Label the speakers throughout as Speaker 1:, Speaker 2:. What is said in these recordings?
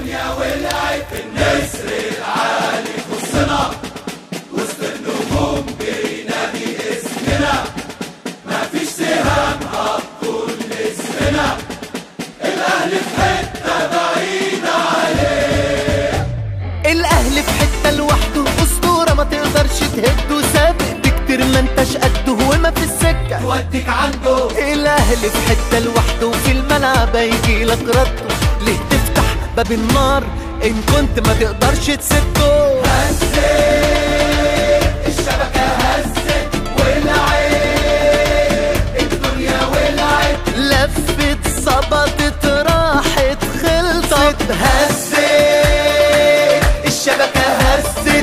Speaker 1: الدنيا ولعت النسر العالي خصنا وسط النجوم بينادي اسمنا مفيش سهام هتطول اسمنا الاهلي في حته بعيده عليه
Speaker 2: الاهلي في حته لوحده اسطوره ما تقدرش تهده سابق بكتير ما انتش قده وما في السكه
Speaker 1: توديك عنده
Speaker 2: الاهلي في حته لوحده وفي الملعب هيجي لك رده ليه تفتح باب النار ان كنت ما تقدرش تسده
Speaker 1: هزت الشبكه هزت ولعت الدنيا ولعت
Speaker 2: لفت ظبطت راحت خلصت هزت الشبكة هزت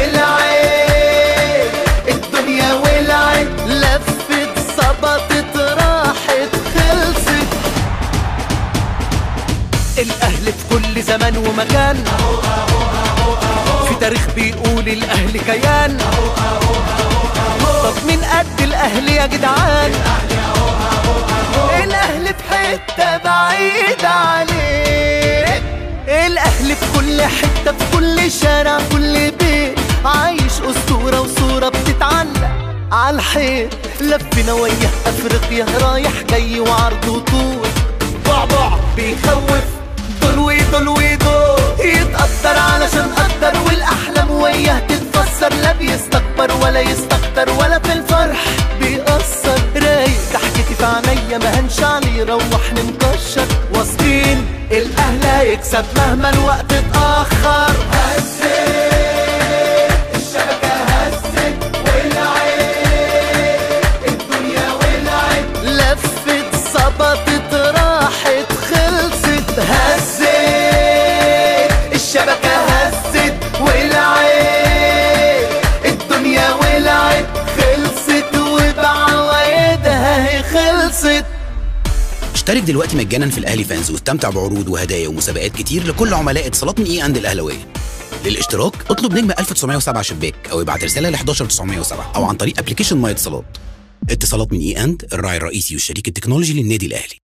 Speaker 2: ولعت الدنيا ولعت لفت ظبطت راحت خلصت الأهل في كل زمان ومكان في تاريخ بيقول الأهل كيان طب مين قد الأهل يا جدعان الاهل في حته بعيد عليك الاهل في كل حته في كل شارع كل بيت عايش اسطوره وصوره بتتعلق على الحيط لفنا وياه افريقيا رايح جاي وعرض وطول بعبع بيخوف دول ودول ودول يتقدر علشان قدر والاحلام وياه تتفسر لا بيستكبر ولا يستكتر ولا في الفرح بيأثر رايق ضحكتي في عينيا ما هنش عليه يروح نمكشر واثقين الاهل هيكسب مهما الوقت اتأخر
Speaker 1: هزت الشبكه هزت ولعت الدنيا ولعت
Speaker 2: لفت ظبطت راحت خلصت هزت الشبكة هزت ولعت الدنيا ولعت خلصت وبعوايدها هي خلصت
Speaker 3: اشترك دلوقتي مجانا في الاهلي فانز واستمتع بعروض وهدايا ومسابقات كتير لكل عملاء اتصالات من اي اند الاهلاويه للاشتراك اطلب نجم 1907 شباك او ابعت رساله ل 11907 او عن طريق ابلكيشن ماي اتصالات اتصالات من اي اند الراعي الرئيسي والشريك التكنولوجي للنادي الاهلي